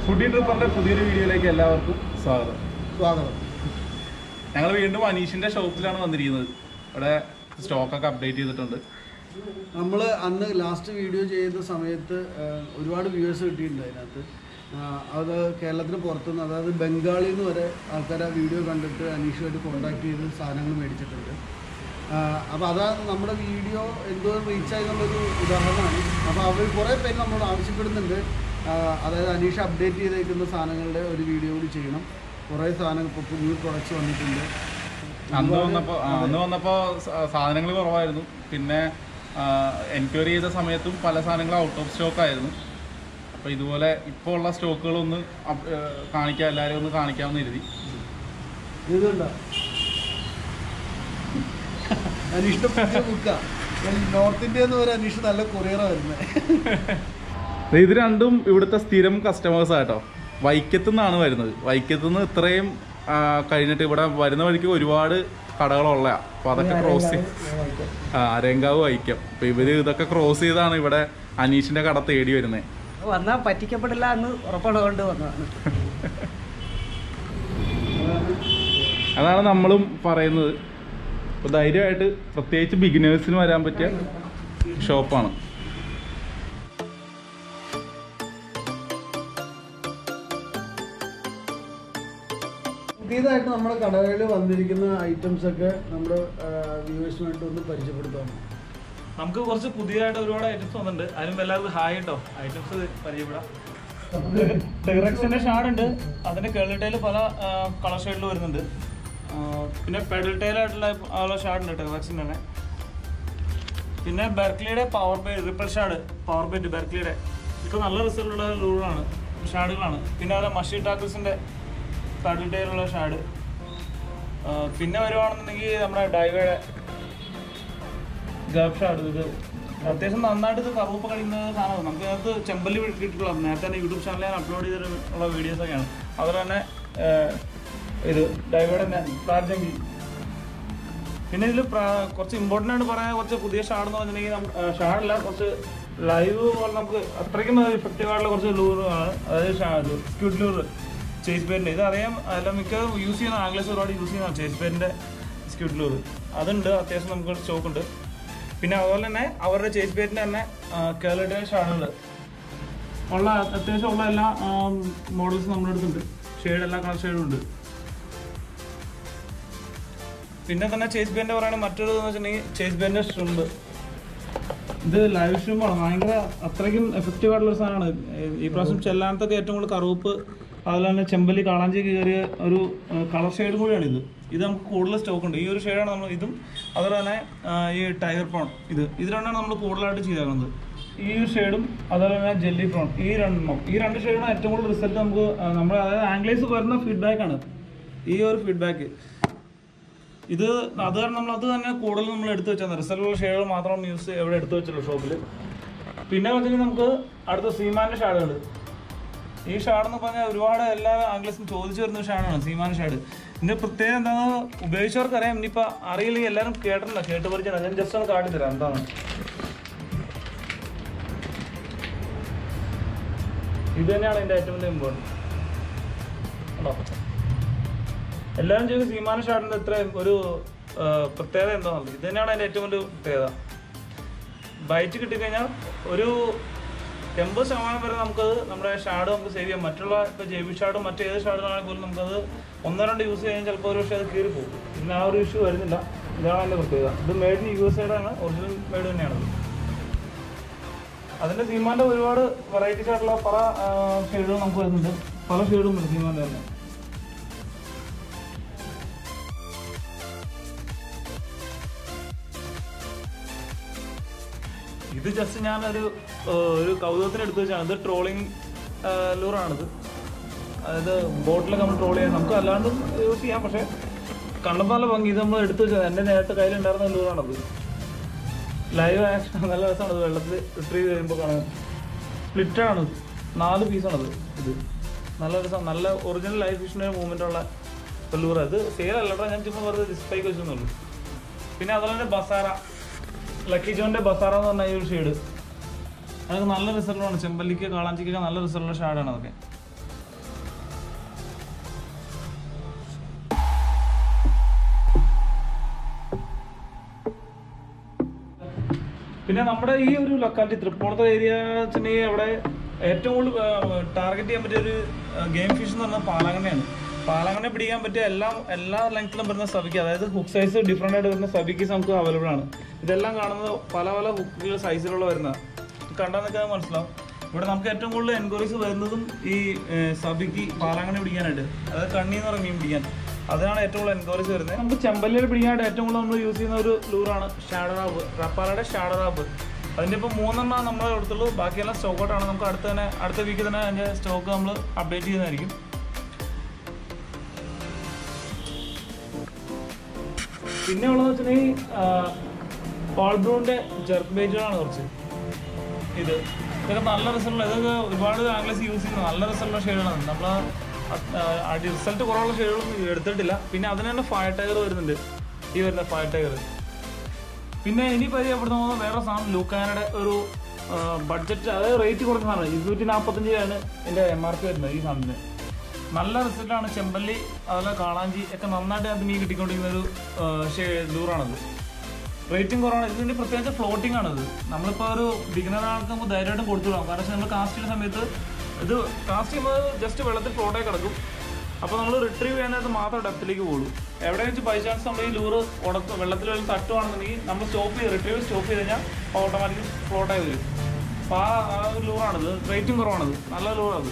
foodie ട്രിപ്പറിന്റെ പുതിയൊരു വീഡിയോയിലേക്ക് എല്ലാവർക്കും സ്വാഗതം സ്വാഗതം ഞങ്ങൾ വീണ്ടും അനീഷിന്റെ ഷോപ്പിലാണ് വന്നിരിക്കുന്നത് ഇവിടെ സ്റ്റോക്കൊക്കെ അപ്ഡേറ്റ് ചെയ്തിട്ടുണ്ട് നമ്മൾ അന്ന് ലാസ്റ്റ് വീഡിയോ ചെയ്ത സമയത്ത് ആ, ഒരുപാട് വ്യൂവേഴ്സ് കിട്ടിയിട്ടുണ്ട് അതിനകത്ത് ആ, അത് കേരളത്തിന് പുറത്തുനിന്ന് അതായത് ബംഗാളിൽ നിന്ന് വരെ ആൾക്കാർ ആ വീഡിയോ കണ്ടിട്ട് അനീഷുമായിട്ട് കോൺടാക്ട് ചെയ്ത് സാധനങ്ങൾ മേടിച്ചിട്ടുണ്ട് അപ്പോൾ അതാ നമ്മുടെ വീഡിയോ എന്തോ റീച്ച് ആയതുള്ളൊരു ഉദാഹരണമാണ് അപ്പോൾ അവർ കുറേ പേര് നമ്മളോട് ആവശ്യപ്പെടുന്നുണ്ട് ആ, അതായത് അനീഷ് അപ്ഡേറ്റ് ചെയ്തേക്കുന്ന സാധനങ്ങളുടെ ഒരു വീഡിയോ കൂടി ചെയ്യണം കുറേ സാധനങ്ങൾ ഇപ്പോൾ പുതിയ പ്രൊഡക്ട്സ് വന്നിട്ടുണ്ട് അന്ന് വന്നപ്പോ ആ, അന്ന് വന്നപ്പോ സാധനങ്ങൾ കുറവായിരുന്നു പിന്നെ എൻക്വയറി ചെയ്ത സമയത്തും പല സാധനങ്ങളും ഔട്ട് ഓഫ് സ്റ്റോക്ക് ആയിരുന്നു അപ്പോൾ ഇതുപോലെ ഇപ്പോൾ ഉള്ള സ്റ്റോക്കുകളൊന്ന് അപ്- ഏ, കാണിക്കാം എല്ലാവരും ഒന്ന് കാണിക്കാമെന്ന് കരുതി ഇതുണ്ടോ അനീഷിന്റെ പുതിയ ബുക്കാണ് നോർത്ത് ഇന്ത്യ എന്ന് പറയാൻ അനീഷ് നല്ല കൊറിയറാണ് വരുന്നത് ഇത് രണ്ടും ഇവിടുത്തെ സ്ഥിരം കസ്റ്റമേഴ്സ് ആട്ടോ വൈക്കത്തു നിന്നാണ് വരുന്നത് വൈക്കത്തു നിന്ന് ഇത്രയും ആ, കഴിഞ്ഞിട്ട് ഇവിടെ വരുന്ന വഴിക്ക് ഒരുപാട് കടകളുള്ള അപ്പോൾ അതൊക്കെ ക്രോസ് ചെയ്ത് ആ അരങ്കാവ് വൈക്കം അപ്പോൾ ഇവര് ഇതൊക്കെ ക്രോസ് ചെയ്താണ് ഇവിടെ അനീഷിന്റെ കട തേടി വരുന്നത് വന്നാൽ പറ്റിക്കപ്പെടില്ല എന്ന് ഉറപ്പുള്ളതുകൊണ്ട് വന്നതാണ് അതാണ് നമ്മളും പറയുന്നത് അപ്പോൾ ധൈര്യമായിട്ട് പ്രത്യേകിച്ച് ബിഗിനേഴ്സിന് വരാൻ പറ്റിയ ഷോപ്പാണ് പുതിയതായിട്ട് നമ്മുടെ കടകളിൽ വന്നിരിക്കുന്ന ഐറ്റംസ് ഒക്കെ നമ്മുടെ വ്യൂവേഴ്സിന് വേണ്ടി ഒന്ന് പരിചയപ്പെടുത്താം നമുക്ക് കുറച്ച് പുതിയതായിട്ട് ഒരുപാട് ഐറ്റംസ് വന്നിട്ടുണ്ട് അതിനും എല്ലാവർക്കും ഹായ് കേട്ടോ ഐറ്റംസ് പരിചയപ്പെടാം ടെറക്സിന്റെ ഷാഡ് ഉണ്ട് അതിന്റെ കേളി ടൈൽ പല കളർ ഷെയ്ഡിൽ വരുന്നുണ്ട് ആ, പിന്നെ പെഡൽ ടൈൽ ആയിട്ടുള്ള ഉള്ള ഷാഡ് ഉണ്ട് ടെറക്സിന്റെ തന്നെ പിന്നെ ബെർക്ലിയുടെ power bait ripple shad power bait ബെർക്ലിയുടെ ഇതൊക്കെ നല്ല റിസൾട്ടുള്ള ലൂണാണ് ഷാഡുകളാണ് പിന്നെ അതുപോലെ മഷി ടാക്കിൾസിന്റെ പെഡൽ ടൈലുള്ള ഷാഡ് പിന്നെ വരുവാണെന്നുണ്ടെങ്കിൽ നമ്മുടെ ഡൈവയുടെ ഗൾഫ് ഷാഡ് ഇത് അത്യാവശ്യം നന്നായിട്ട് ഇത് കറുപ്പ് കളിക്കുന്ന സാധനമാണ് നമുക്ക് അതിനകത്ത് ചെമ്പല്ലി കിട്ടിയിട്ടുള്ള നേരത്തെ തന്നെ യൂട്യൂബ് ചാനലിൽ ഞാൻ അപ്ലോഡ് ചെയ്തിട്ടുള്ള വീഡിയോസ് ഒക്കെയാണ് അതുപോലെ തന്നെ ഏഹ്, ഇത് ഡൈവേഡ് പ്രാർജങ്കി പിന്നെ ഇതിൽ കുറച്ച് ഇമ്പോർട്ടൻ്റ് ആയിട്ട് പറയാൻ കുറച്ച് പുതിയ ഷാഡ് എന്ന് പറഞ്ഞിട്ടുണ്ടെങ്കിൽ നമുക്ക് ഷാഡല്ല കുറച്ച് ലൈവ് പോലെ നമുക്ക് അത്രയ്ക്കും ഇഫക്റ്റീവ് ആയിട്ടുള്ള കുറച്ച് ലൂറാണ് അതായത് ഷാഡ് സ്ക്യൂട്ട് ലൂർ ചേസ് പേരിൻ്റെ ഇത് അറിയാം അല്ല മിക്ക യൂസ് ചെയ്യുന്ന ആംഗ്ലേഴ്സ് ഒരുപാട് യൂസ് ചെയ്യുന്നതാണ് ചേസ് പേരിൻ്റെ സ്ക്യൂട്ട് ലൂർ അതുണ്ട് അത്യാവശ്യം നമുക്ക് സ്റ്റോക്ക് ഉണ്ട് പിന്നെ അതുപോലെ തന്നെ അവരുടെ ചേസ് പേരിൻ്റെ തന്നെ കേരളയുടെ ഷാഡുകൾ ഉള്ള അത്യാവശ്യം ഉള്ള എല്ലാ മോഡൽസും നമ്മുടെ അടുത്തുണ്ട് ഷെയ്ഡ് എല്ലാ കളർ ഷെയ്ഡും ഉണ്ട് പിന്നെ തന്നെ ചേസ് ബേൻ്റെ പറയുകയാണെങ്കിൽ മറ്റൊരു എന്ന് വെച്ചിട്ടുണ്ടെങ്കിൽ ചേസ് ബേൻ്റെ ഷ്രിമ്പ് ഇത് ലൈവ് ഷ്രിമ്പാണ് ഭയങ്കര അത്രയ്ക്കും എഫക്റ്റീവ് ആയിട്ടുള്ള ഒരു സാധനമാണ് ഈ പ്രാവശ്യം ചെല്ലാനത്തൊക്കെ ഏറ്റവും കൂടുതൽ കറുപ്പ് അതുപോലെ തന്നെ ചെമ്പല്ലി കാളാഞ്ചി കയറിയ ഒരു കളർ ഷെയ്ഡ് കൂടിയാണ് ഇത് ഇത് നമുക്ക് കൂടുതൽ സ്റ്റോക്ക് ഉണ്ട് ഈ ഒരു ഷെയ്ഡാണ് നമ്മൾ ഇതും അതുപോലെ തന്നെ ആ, ഈ ടൈഗർ പ്രോൺ ഇത് ഇത് രണ്ടാണ് നമ്മൾ കൂടുതലായിട്ട് ചെയ്തേക്കുന്നത് ഈ ഒരു ഷെയ്ഡും അതുപോലെ തന്നെ ജെല്ലി പ്രോൺ ഈ രണ്ടെണ്ണം ഈ രണ്ട് ഷെയ്ഡാണ് ഏറ്റവും കൂടുതൽ റിസൾട്ട് നമുക്ക് ആ, നമ്മുടെ അതായത് ആംഗ്ലേഴ്സ് വരുന്ന ഫീഡ്ബാക്കാണ് ഈ ഒരു ഫീഡ്ബാക്ക് ഇത് അത് കാരണം നമ്മൾ അത് തന്നെ കൂടുതൽ നമ്മൾ എടുത്തു വെച്ചാൽ റിസൾട്ടുള്ള ഷെയ്ഡുകൾ മാത്രം യൂസ് എവിടെ എടുത്തു വെച്ചുള്ളൂ ഷോപ്പിൽ പിന്നെ വെച്ചിട്ടുണ്ടെങ്കിൽ നമുക്ക് അടുത്ത സീമാൻ്റെ ഷാഡുകൾ ഈ ഷാഡ് എന്ന് പറഞ്ഞാൽ ഒരുപാട് എല്ലാ ആംഗ്ലസും ചോദിച്ചു വരുന്ന ഒരു ഷാഡാണ് സീമാൻ ഷാഡ് ഇതിന്റെ പ്രത്യേകത എന്താണെന്ന് ഉപയോഗിച്ചവർക്ക് അറിയാം ഇനിയിപ്പോൾ അറിയില്ലെങ്കിൽ എല്ലാവരും കേട്ടിട്ടുണ്ടോ കേട്ട് പരിചയം ഞാൻ ജസ്റ്റ് ഒന്ന് കാട്ടി തരാം എന്താണ് ഇത് തന്നെയാണ് എൻ്റെ ഏറ്റവും വലിയ ഇമ്പോർട്ടൻറ്റ് ഉണ്ടോ എല്ലാവരും ചെയ്ത് സീമാന ഷാട്ടിന്റെ ഇത്ര ഒരു ആ, പ്രത്യേകത എന്താണെന്നുള്ളത് ഇത് തന്നെയാണ് അതിന്റെ ഏറ്റവും വലിയ പ്രത്യേകത ബൈറ്റ് കിട്ടിക്കഴിഞ്ഞാൽ ഒരു എൺപത് ശതമാനം വരെ നമുക്കത് നമ്മുടെ ഷാഡ് നമുക്ക് സേവ് ചെയ്യാം മറ്റുള്ള ഇപ്പോൾ ജൈവി ഷാഡും മറ്റേത് ഷാഡുകളാണെങ്കിൽ പോലും നമുക്കത് ഒന്നോ രണ്ട് യൂസ് ചെയ്യാൻ ചിലപ്പോൾ ഒരു പക്ഷേ അത് കീറി പോകും ഇതിന് ആ ഒരു ഇഷ്യൂ വരുന്നില്ല ഇതാണ് അതിൻ്റെ പ്രത്യേകത ഇത് മെയ്ഡ് ഇൻ യു എസ് ആണ് ഒറിജിനൽ മെയ്ഡ് തന്നെയാണ് അതിൻ്റെ സീമാൻ്റെ ഒരുപാട് വെറൈറ്റീസ് ആയിട്ടുള്ള പല ഷെയ്ഡുകൾ നമുക്ക് വരുന്നുണ്ട് പല ഷെയ്ഡും ഉണ്ട് സീമാൻ്റെ തന്നെ ഇത് ജസ്റ്റ് ഞാനൊരു ഏഹ്, ഒരു കൗതുകത്തിന് എടുത്തു വെച്ചാണ് ഇത് ട്രോളിങ് ലൂറാണിത് അതായത് ബോട്ടിലൊക്കെ നമ്മൾ ട്രോൾ ചെയ്യാൻ നമുക്ക് അല്ലാണ്ടും യൂസ് ചെയ്യാം പക്ഷേ കണ്ടപ്പോൾ നല്ല ഭംഗി ഇത് നമ്മൾ എടുത്തു വെച്ചത് എൻ്റെ നേരത്തെ കയ്യിലുണ്ടായിരുന്ന ലൂറാണത് ലൈവ് ആക്ഷൻ നല്ല രസമാണ് ഇത് വെള്ളത്തിൽ റിട്രീവ് ചെയ്യുമ്പോൾ കാണാൻ സ്പ്ലിറ്റാണ് നാല് പീസാണത് ഇത് നല്ല രസം നല്ല ഒറിജിനൽ ലൈഫ് ഫിഷിൻ്റെ മൂവ്മെൻ്റ് ഉള്ള ലൂറ ഇത് സെയിൽ അല്ലട്ടോ ഞാൻ ചുമ്മാ വെറുതെ ഡിസ്പ്ലേക്ക് വെച്ചെന്നുള്ളൂ പിന്നെ അതുപോലെ തന്നെ ബസാറ ലക്കി ജോന്റെ ബസാറ എന്ന് പറഞ്ഞ ഈ ഒരു ഷെയ്ഡ് അതൊക്കെ നല്ല റിസൾട്ടാണ് ചെമ്പല്ലിക്ക് കാളാഞ്ചിക്കൊക്കെ നല്ല റിസൾട്ടുള്ള ഷാഡാണ് അതൊക്കെ പിന്നെ നമ്മുടെ ഈ ഒരു ലൊക്കാലിറ്റി തൃപ്പൂണിത്തുറ ഏരിയ വെച്ചിട്ടുണ്ടെങ്കിൽ അവിടെ ഏറ്റവും കൂടുതൽ ടാർഗറ്റ് ചെയ്യാൻ പറ്റിയ ഒരു ഗെയിം ഫിഷ് എന്ന് പറഞ്ഞാൽ പാലാങ്ങനെയാണ് പാലാങ്ങനെ പിടിക്കാൻ പറ്റിയ എല്ലാ എല്ലാ ലെങ്ത്തിലും വരുന്ന സബിക്ക് അതായത് ഹുക്ക് സൈസ് ഡിഫറെൻ്റ് ആയിട്ട് വരുന്ന സബിക്ക് നമുക്ക് അവൈലബിൾ ആണ് ഇതെല്ലാം കാണുന്നത് പല പല ഹുക്കുകൾ സൈസിലുള്ള വരുന്നതാണ് കണ്ടാൽ നിൽക്കാൻ മനസ്സിലാവും ഇവിടെ നമുക്ക് ഏറ്റവും കൂടുതൽ എൻക്വയറീസ് വരുന്നതും ഈ ഏഹ്, സബിക്ക് പാലാങ്ങനെ പിടിക്കാനായിട്ട് അതായത് കണ്ണി എന്ന് പറഞ്ഞ മീൻ പിടിക്കാൻ അതാണ് ഏറ്റവും കൂടുതൽ എൻക്വയറീസ് വരുന്നത് നമുക്ക് ചെമ്പല്ലിൽ പിടിക്കാനായിട്ട് ഏറ്റവും കൂടുതൽ നമ്മൾ യൂസ് ചെയ്യുന്ന ഒരു ലൂറാണ് ഷാഡറാബ് റപ്പാലയുടെ ഷാഡറാബ് അതിൻ്റെ ഇപ്പോൾ മൂന്നെണ്ണം നമ്മളെ അടുത്തുള്ളൂ ബാക്കിയെല്ലാം സ്റ്റോക്ക് ഔട്ടാണ് നമുക്ക് അടുത്ത തന്നെ അടുത്ത വീക്കിൽ തന്നെ അതിൻ്റെ സ്റ്റോക്ക് നമ്മൾ അപ്ഡേറ്റ് ചെയ്യുന്നതായിരിക്കും പിന്നെ ഉള്ളതെന്ന് വെച്ചിട്ടുണ്ടെങ്കിൽ ഓൾബ്രൂണിൻ്റെ ജെർക്ക് ബേജുകളാണ് കുറച്ച് ഇത് ഇതൊക്കെ നല്ല റിസൾട്ട് ഇതൊക്കെ ഒരുപാട് ആംഗ്ലേഴ്സ് യൂസ് ചെയ്യുന്ന നല്ല റിസൾട്ടുള്ള ഷെയ്ഡുകളാണ് നമ്മൾ റിസൾട്ട് കുറവുള്ള ഷെയ്ഡുകളൊന്നും എടുത്തിട്ടില്ല പിന്നെ അതിന് തന്നെ ഫയർ ടൈഗർ വരുന്നുണ്ട് ഈ വരുന്ന ഫയർ ടൈഗർ പിന്നെ ഇനി പരിചയപ്പെടുന്ന പോകുന്ന വേറെ സാധനം ലൂക്കാനയുടെ ഒരു ബഡ്ജറ്റ് അതായത് റേറ്റ് കുറഞ്ഞ സാധനം ഇരുന്നൂറ്റി നാൽപ്പത്തഞ്ച് രൂപയാണ് എൻ്റെ എം ആർ പി വരുന്നത് ഈ സാധനത്തിന് നല്ല റിസൾട്ടാണ് ചെമ്പല്ലി അതുപോലെ കാളാഞ്ചി ഒക്കെ നന്നായിട്ട് അത് മീൻ കിട്ടിക്കൊണ്ടിരിക്കുന്ന ഒരു ലൂറാണത് റേറ്റിംഗ് കുറവാണ് ഇതിന്റെ പ്രത്യേകിച്ച് ഫ്ലോട്ടിംഗ് ആണിത് നമ്മളിപ്പോൾ ഒരു ബിഗിനർ ആൾക്ക് നമുക്ക് ധൈര്യമായിട്ടും കൊടുത്തു വിടാം കാരണം നമ്മൾ കാസ്റ്റ് ചെയ്യുന്ന സമയത്ത് ഇത് കാസ്റ്റ് ചെയ്യുമ്പോൾ ജസ്റ്റ് വെള്ളത്തിൽ ഫ്ലോട്ടായി കിടക്കും അപ്പോൾ നമ്മൾ റിട്രീവ് ചെയ്യുന്നത് മാത്രം ഡെപ്തിലേക്ക് പോകുള്ളൂ എവിടെ വെച്ച് ബൈ ചാൻസ് നമ്മൾ ഈ ലൂറ് ഉടക്ക് വെള്ളത്തിൽ വല്ല തട്ടുവാണെന്നുണ്ടെങ്കിൽ നമ്മൾ സ്റ്റോപ്പ് ചെയ്ത് റിട്രീവ് സ്റ്റോപ്പ് ചെയ്ത് കഴിഞ്ഞാൽ ഓട്ടോമാറ്റിക് ഫ്ലോട്ടായി വരും അപ്പോൾ ആ ആ ഒരു ലൂറാണിത് റേറ്റിംഗ് കുറവാണിത് നല്ല ലൂറാണ്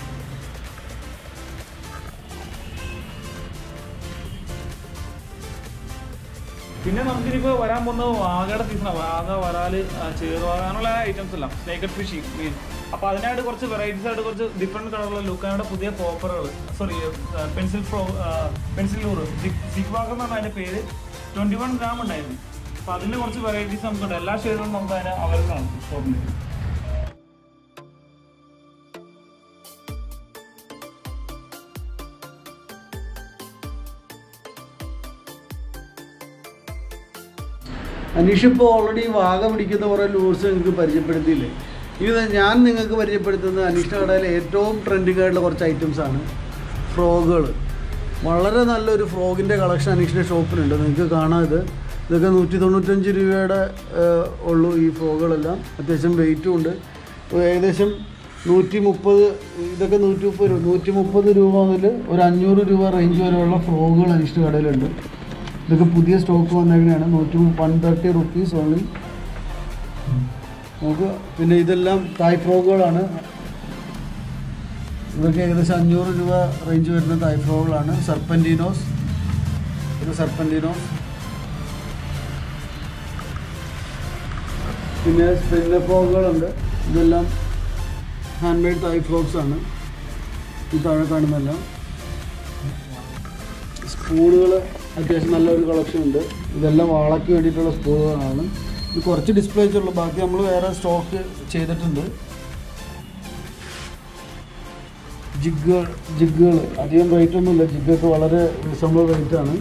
പിന്നെ നമുക്കിനിപ്പോൾ വരാൻ പോകുന്നത് വാഗയുടെ സീസണാണ് വാഗ വരാല് ആ, ചേറുവാഗ അങ്ങനെയുള്ള ഐറ്റംസ് എല്ലാം സ്നേക്കഡ് ഫിഷിങ് മീൻ അപ്പോൾ അതിനായിട്ട് കുറച്ച് വെറൈറ്റീസ് ആയിട്ട് കുറച്ച് ഡിഫറെൻറ്റ് കളറുള്ള ലുക്കാനയുടെ പുതിയ പോപ്പറുകൾ sorry pencil frog pencil lure zig wag എന്നാണ് അതിൻ്റെ പേര് ട്വൻറ്റി വൺ ഗ്രാം ഉണ്ടായിരുന്നു അപ്പോൾ അതിൻ്റെ കുറച്ച് വെറൈറ്റീസ് നമുക്കുണ്ട് എല്ലാ ഷെയ്ഡുകളും നമുക്ക് അതിന് അവൈലബിൾ ആണ് ഷോപ്പിൽ അനീഷ് ഇപ്പോൾ ഓൾറെഡി വാഗ പിടിക്കുന്ന കുറേ ലൂർസ് നിങ്ങൾക്ക് പരിചയപ്പെടുത്തിയില്ലേ ഇത് ഞാൻ നിങ്ങൾക്ക് പരിചയപ്പെടുത്തുന്നത് അനീഷിൻ്റെ കടയിലെ ഏറ്റവും ട്രെൻഡിങ് ആയിട്ടുള്ള കുറച്ച് ഐറ്റംസ് ആണ് ഫ്രോഗുകൾ വളരെ നല്ലൊരു ഫ്രോഗിൻ്റെ കളക്ഷൻ അനീഷിൻ്റെ ഷോപ്പിലുണ്ട് നിങ്ങൾക്ക് കാണാം ഇത് ഇതൊക്കെ നൂറ്റി തൊണ്ണൂറ്റഞ്ച് രൂപയുടെ ഏഹ്, ഉള്ളൂ ഈ ഫ്രോഗുകളെല്ലാം അത്യാവശ്യം വെയിറ്റും ഉണ്ട് ഏകദേശം നൂറ്റി മുപ്പത് ഇതൊക്കെ നൂറ്റി മുപ്പത് രൂപ നൂറ്റി മുപ്പത് രൂപ മുതൽ ഒരു അഞ്ഞൂറ് രൂപ റേഞ്ച് വരെയുള്ള ഫ്രോഗുകൾ അനീഷിൻ്റെ കടയിലുണ്ട് ഇതൊക്കെ പുതിയ സ്റ്റോക്ക് വന്നേക്കണെയാണ് നൂറ്റി വൺ തേർട്ടി റുപ്പീസ് ഓൺലി നമുക്ക് പിന്നെ ഇതെല്ലാം തായ് ഫ്രോഗുകളാണ് ഇതൊക്കെ ഏകദേശം അഞ്ഞൂറ് രൂപ റേഞ്ച് വരുന്ന തായ് ഫ്രോഗുകളാണ് സർപ്പൻറ്റീനോസ് ഇത് സർപ്പൻറ്റീനോസ് പിന്നെ സ്പിന്ന ഫ്രോഗുകളുണ്ട് ഇതെല്ലാം ഹാൻഡ് മെയ്ഡ് തായ് ഫ്രോക്സ് ആണ് ഈ താഴെ കാണുന്നതെല്ലാം സ്പൂണുകൾ അത്യാവശ്യം നല്ലൊരു കളക്ഷൻ ഉണ്ട് ഇതെല്ലാം വാളയ്ക്ക് വേണ്ടിയിട്ടുള്ള സ്പൂണുകളാണ് ഇത് കുറച്ച് ഡിസ്പ്ലേസ് ഉള്ളൂ ബാക്കി നമ്മൾ വേറെ സ്റ്റോക്ക് ചെയ്തിട്ടുണ്ട് ജിഗുകൾ ജിഗുകൾ അധികം റേറ്റ് ഒന്നുമില്ല ജിഗൊക്കെ വളരെ റീസണബിൾ റേറ്റ് ആണ്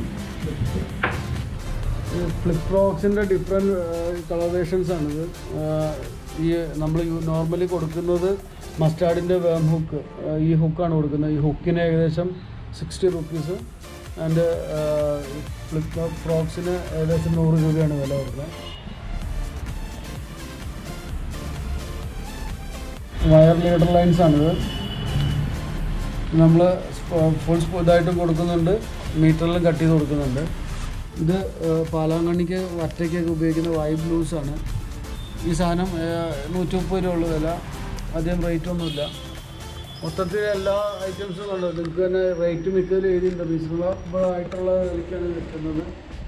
ഫ്ലിപ്പ് ഫ്രോക്സിൻ്റെ ഡിഫറെൻറ്റ് കളറേഷൻസ് ആണിത് ആഹ് ഈ നമ്മൾ നോർമലി കൊടുക്കുന്നത് മസ്റ്റാർഡിൻ്റെ വേം ഹുക്ക് ഈ ഹുക്കാണ് കൊടുക്കുന്നത് ഈ ഹുക്കിന് ഏകദേശം സിക്സ്റ്റി റുപ്പീസ് ആൻഡ് ഫ്ലിപ്പ് ഫ്രോക്സിന് ഏകദേശം നൂറ് രൂപയാണ് വില വരുന്നത് വയർ ലീഡർ ലൈൻസ് ആണിത് നമ്മൾ ഫുൾ ഇതായിട്ടും കൊടുക്കുന്നുണ്ട് മീറ്ററിലും കട്ട് ചെയ്ത് കൊടുക്കുന്നുണ്ട് ഇത് ഏഹ്, പാലാങ്കണ്ണിക്ക് വറ്റയ്ക്കൊക്കെ ഉപയോഗിക്കുന്ന വൈ ബ്ലൂസ് ആണ് ഈ സാധനം ഏഹ്, നൂറ്റി മുപ്പത് രൂപ ഉള്ള വില അധികം റേറ്റ് ഒന്നുമില്ല മൊത്തത്തിൽ എല്ലാ ഐറ്റംസും ഉണ്ട് നിങ്ങൾക്ക് തന്നെ റേറ്റ് മിക്കതിൽ എഴുതിയിട്ടുണ്ട് റീസണബിൾ ആയിട്ടുള്ള വിലയ്ക്കാണ് കിട്ടുന്നത്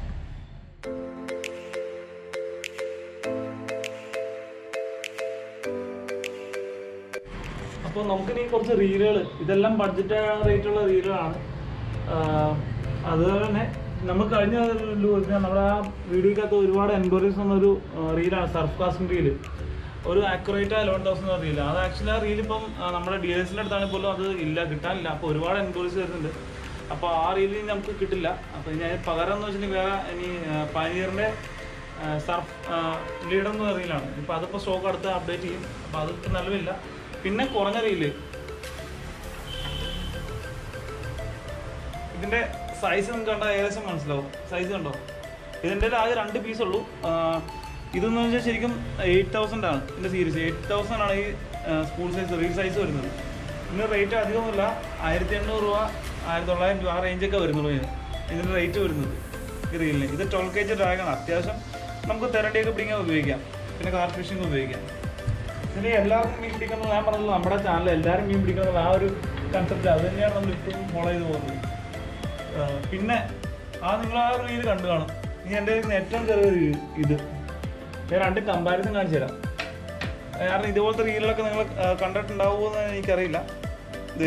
അപ്പോൾ നമുക്കിനി കുറച്ച് റീലുകൾ ഇതെല്ലാം ബഡ്ജറ്റ് റേറ്റുള്ള റീലുകളാണ് അതുപോലെ തന്നെ നമ്മൾ കഴിഞ്ഞ ഒരു ഇത് നമ്മുടെ ആ വീഡിയോക്കകത്ത് ഒരുപാട് എൻക്വയറീസ് വന്നൊരു റീലാണ് സർഫ് കാസ്റ്റിംഗ് റീല് ഒരു ആക്യുറേറ്റ് ആയ ലെവൻ തൗസൻഡ് റീല് അത് ആക്ച്വലി ആ റീൽ ഇപ്പം ആ, നമ്മുടെ ഡീലേഴ്സിൻ്റെ അടുത്താണെങ്കിൽ പോലും അത് ഇല്ല കിട്ടാനില്ല അപ്പോൾ ഒരുപാട് എൻക്വയറീസ് വരുന്നുണ്ട് അപ്പോൾ ആ റീലിൽ നമുക്ക് കിട്ടില്ല അപ്പോൾ ഇനി അതിന് പകരം എന്ന് വെച്ചിട്ടുണ്ടെങ്കിൽ വേറെ ഇനി പനീറിൻ്റെ സർഫ് ലീഡർ എന്ന് റീലാണ് ഇപ്പോൾ അതിപ്പോൾ സ്റ്റോക്ക് അടുത്ത് അപ്ഡേറ്റ് ചെയ്യും അപ്പോൾ അത് നിലവില്ല പിന്നെ കുറഞ്ഞ റീല് ഇതിന്റെ സൈസ് നിങ്ങൾക്ക് കണ്ടാൽ ഏകദേശം മനസ്സിലാവും സൈസ് കണ്ടോ ഇതിൻ്റെ ആകെ രണ്ട് പീസ് ഉള്ളൂ ഇതെന്ന് വെച്ചാൽ ശരിക്കും എയ്റ്റ് തൗസൻഡ് ആണ് ഇതിൻ്റെ സീരീസ് എയ്റ്റ് തൗസൻഡ് ആണ് ഈ സ്കൂൾ സൈസ് റീൽ സൈസ് വരുന്നത് ഇതിന് റേറ്റ് അധികമൊന്നുമില്ല ആയിരത്തി എണ്ണൂറ് രൂപ ആയിരത്തി തൊള്ളായിരം രൂപ ആ റേഞ്ചൊക്കെ വരുന്നുള്ളൂ ഇതിന് ഇതിൻ്റെ റേറ്റ് വരുന്നത് ഈ റീലിന് ഇത് ട്വൽവ് കെ ജി ഡ്രാഗാണ് അത്യാവശ്യം നമുക്ക് തെരണ്ടിയൊക്കെ പിടിക്കാൻ ഉപയോഗിക്കാം പിന്നെ കാർ ഫിഷിംഗ് ഉപയോഗിക്കാം പിന്നെ എല്ലാവർക്കും മീൻ പിടിക്കുന്നത് ഞാൻ പറഞ്ഞല്ലോ നമ്മുടെ ചാനൽ എല്ലാവരും മീൻ പിടിക്കുന്നത് ആ ഒരു കൺസെപ്റ്റ് അത് തന്നെയാണ് നമ്മൾ ഇപ്പോഴും ഫോളോ ചെയ്ത് പോകുന്നത് ആ, പിന്നെ ആ നിങ്ങൾ ആ റീൽ കണ്ടു കാണും ഇനി എൻ്റെ കയ്യിൽ നിന്ന് ഏറ്റവും ചെറിയ reel ഇത് ഞാൻ രണ്ട് കമ്പാരിസൺ കാണിച്ചു തരാം കാരണം ഇതുപോലത്തെ റീലുകളൊക്കെ നിങ്ങൾ കണ്ടിട്ടുണ്ടാവുമോ എന്ന് എനിക്കറിയില്ല ഇത്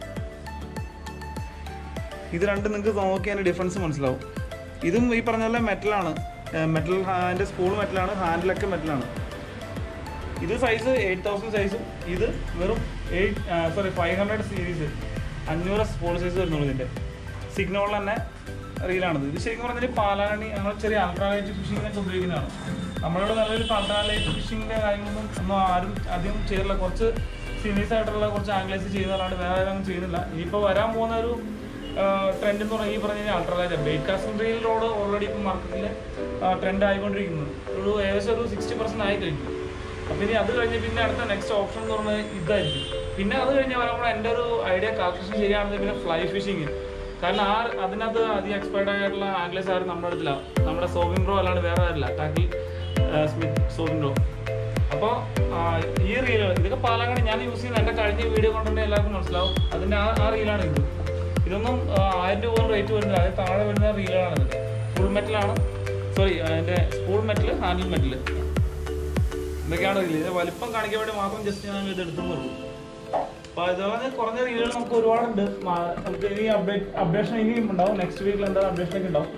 ഇത് രണ്ടും നിങ്ങൾക്ക് നോക്കി അതിൻ്റെ ഡിഫറൻസ് മനസ്സിലാവും ഇതും ഈ പറഞ്ഞ പോലെ മെറ്റലാണ് മെറ്റൽ അതിൻ്റെ സ്പൂൾ മെറ്റലാണ് ഹാൻഡിലൊക്കെ മെറ്റലാണ് ഇത് സൈസ് എയ്റ്റ് തൗസൻഡ് സൈസും ഇത് വെറും eight sorry five hundred series അഞ്ഞൂറ് സ്പോൾ സൈസ് വരുന്നുള്ളൂ ഇതിൻ്റെ സിഗ്നോളിൽ തന്നെ റീലാണിത് ഇത് ശരിക്കും പറഞ്ഞാൽ പാലാണി നമ്മൾ ചെറിയ അൾട്രാലൈറ്റ് ഫിഷിങ്ങിനൊക്കെ ഉപയോഗിക്കുന്നതാണ് നമ്മളിവിടെ നല്ലൊരു അൾട്രാലൈറ്റ് ഫിഷിങ്ങിൻ്റെ കാര്യങ്ങളൊന്നും ഒന്നും ആരും അധികം ചെയ്തില്ല കുറച്ച് സീരീസ് ആയിട്ടുള്ള കുറച്ച് ആംഗ്ലേസ് ചെയ്യുന്നതാണ് വേറെ ആരും അങ്ങനെ ചെയ്യുന്നില്ല ഇനിയിപ്പോൾ വരാൻ പോകുന്ന ഒരു ട്രെൻഡ് എന്ന് പറഞ്ഞാൽ ഈ പറഞ്ഞ കഴിഞ്ഞാൽ ultralight bait cast reel rod already ഇപ്പം മാർക്കറ്റിൽ ട്രെൻഡ് ആയിക്കൊണ്ടിരിക്കുന്നത് ഒരു ഏകദേശം ഒരു സിക്സ്റ്റി പെർസെൻറ്റ് ആയി കഴിഞ്ഞു അപ്പം ഇനി അത് കഴിഞ്ഞ് പിന്നെ അടുത്ത നെക്സ്റ്റ് ഓപ്ഷൻ എന്ന് പറഞ്ഞാൽ ഇതായിരിക്കും പിന്നെ അത് കഴിഞ്ഞ് വരുമ്പോൾ എൻ്റെ ഒരു ഐഡിയ കാൽക്കുലേഷൻ ശരിയാണെങ്കിൽ പിന്നെ ഫ്ലൈ ഫിഷിങ് കാരണം ആ അതിനകത്ത് അധികം എക്സ്പേർട്ട് ആയിട്ടുള്ള ആംഗ്ലേസ് ആരും നമ്മുടെ അടുത്തില്ല നമ്മുടെ സോവിംഗ് ബ്രോ അല്ലാണ്ട് വേറെ ആരില്ല ടാക്കി സ്മിത്ത് സോവിംഗ് ബ്രോ അപ്പോൾ ഈ റീൽ ഇതൊക്കെ പാലക്കാട് ഞാൻ യൂസ് ചെയ്യുന്ന എൻ്റെ കഴിഞ്ഞ വീഡിയോ കൊണ്ട് തന്നെ എല്ലാവർക്കും മനസ്സിലാവും അതിൻ്റെ ആ ആ റീലാണ് ഇത് ഇതൊന്നും ആ, ആയിരം രൂപ റേറ്റ് വരുന്നില്ല അതിന് താഴെ വരുന്ന റീലാണ് ഇതൊക്കെ ഫുൾ മെറ്റലാണ് സോറി അതിൻ്റെ സ്പൂൾ മെറ്റൽ ഹാൻഡിൽ മെറ്റൽ ഇതൊക്കെയാണ് റീൽ ഇത് വലിപ്പം കാണിക്കാൻ വേണ്ടി മാത്രം ജസ്റ്റ് ഞാൻ ഇത് എടുത്തുന്നുള്ളൂ അപ്പോൾ ഇതുപോലെ കുറഞ്ഞ റീലുകൾ നമുക്ക് ഒരുപാടുണ്ട് മാ- നമുക്ക് ഇനി അപ്ഡേറ്റ് അപ്ഡേഷൻ ഇനിയും ഉണ്ടാവും നെക്സ്റ്റ് വീക്കിൽ എന്താ അപ്ഡേഷൻ ഒക്കെ ഉണ്ടാവും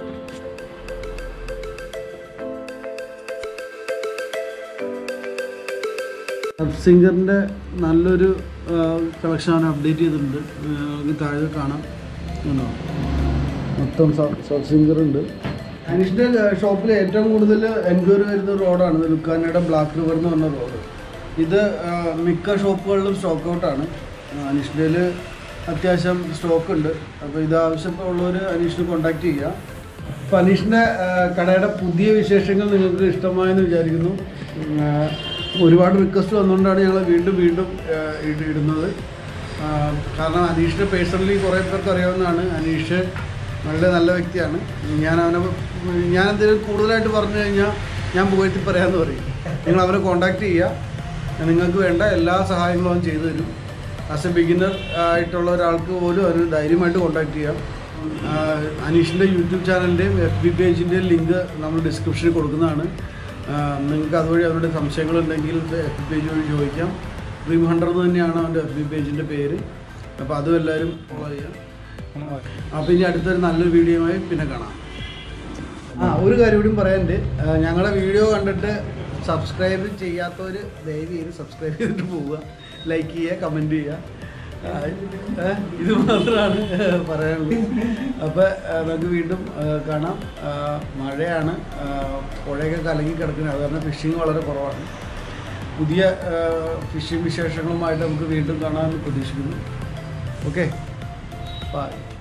സിംഗറിൻ്റെ നല്ലൊരു കളക്ഷൻ അവൻ അപ്ഡേറ്റ് ചെയ്തിട്ടുണ്ട് ആ, നമുക്ക് താഴെ കാണാം ഉണ്ടോ മൊത്തം സബ് സിംഗർ ഉണ്ട് അനീഷിൻ്റെ ഷോപ്പിൽ ഏറ്റവും കൂടുതൽ എൻക്വയറി വരുന്ന റോഡാണ് ലുക്കാനയുടെ ബ്ലാക്ക് റിവർ എന്ന് പറഞ്ഞ റോഡ് ഇത് ആ, മിക്ക ഷോപ്പുകളിലും സ്റ്റോക്ക് ഔട്ടാണ് അനീഷിൻ്റെ അത്യാവശ്യം സ്റ്റോക്ക് ഉണ്ട് അപ്പോൾ ഇത് ആവശ്യമുള്ളവർ അനീഷിനെ കോൺടാക്ട് ചെയ്യുക അപ്പോൾ അനീഷിൻ്റെ ആ, കടയുടെ പുതിയ വിശേഷങ്ങൾ നിങ്ങൾക്ക് ഇഷ്ടമായെന്ന് വിചാരിക്കുന്നു ഉം, ആ, ഒരുപാട് റിക്വസ്റ്റ് വന്നുകൊണ്ടാണ് ഞങ്ങൾ വീണ്ടും വീണ്ടും ആ, ഇട- ഇടുന്നത് ആ, കാരണം അനീഷിനെ പേഴ്സണലി കുറേ പേർക്ക് അറിയാവുന്നതാണ് അനീഷ് വളരെ നല്ല വ്യക്തിയാണ് ഞാൻ അവനെ ഞാൻ എന്തെങ്കിലും കൂടുതലായിട്ട് പറഞ്ഞു കഴിഞ്ഞാൽ ഞാൻ പോയിട്ട് പറയാമെന്ന് പറയും നിങ്ങൾ അവരെ കോൺടാക്ട് ചെയ്യുക നിങ്ങൾക്ക് വേണ്ട എല്ലാ സഹായങ്ങളും അവൻ ചെയ്തു തരും ആസ് എ ബിഗിനർ ആയിട്ടുള്ള ഒരാൾക്ക് പോലും അവന് ധൈര്യമായിട്ട് കോൺടാക്ട് ചെയ്യാം ആഹ് അനീഷിൻ്റെ യൂട്യൂബ് ചാനലിൻ്റെയും എഫ് ബി പേജിൻ്റെയും ലിങ്ക് നമ്മൾ ഡിസ്ക്രിപ്ഷനിൽ കൊടുക്കുന്നതാണ് ആഹ് നിങ്ങൾക്ക് അതുവഴി അവരുടെ സംശയങ്ങളുണ്ടെങ്കിൽ എഫ് ബി പേജ് വഴി ചോദിക്കാം ഡ്രീം ഹണ്ടർ എന്ന് തന്നെയാണ് അവൻ്റെ എഫ് ബി പേജിൻ്റെ പേര് അപ്പോൾ അതും എല്ലാവരും ഫോളോ ചെയ്യാം അപ്പോൾ ഇനി അടുത്തൊരു നല്ലൊരു വീഡിയോയുമായി പിന്നെ കാണാം ആ ഒരു കാര്യം കൂടി പറയാനുണ്ട് ആ, ഞങ്ങളുടെ വീഡിയോ കണ്ടിട്ട് സബ്സ്ക്രൈബ് ചെയ്യാത്തവർ ദയവ് ചെയ്ത് സബ്സ്ക്രൈബ് ചെയ്തിട്ട് പോവുക ലൈക്ക് ചെയ്യുക കമൻറ്റ് ചെയ്യുക ആ, ഏ, ഇത് മാത്രമാണ് പറയാനുള്ളത് അപ്പോൾ നമുക്ക് വീണ്ടും ആ, കാണാം ആ, മഴയാണ് ആ, പുഴയൊക്കെ കലങ്ങി കിടക്കുന്നത് അത് കാരണം ഫിഷിങ് വളരെ കുറവാണ് പുതിയ ഫിഷിംഗ് വിശേഷങ്ങളുമായിട്ട് നമുക്ക് വീണ്ടും കാണാമെന്ന് പ്രതീക്ഷിക്കുന്നു ഓക്കെ ബൈ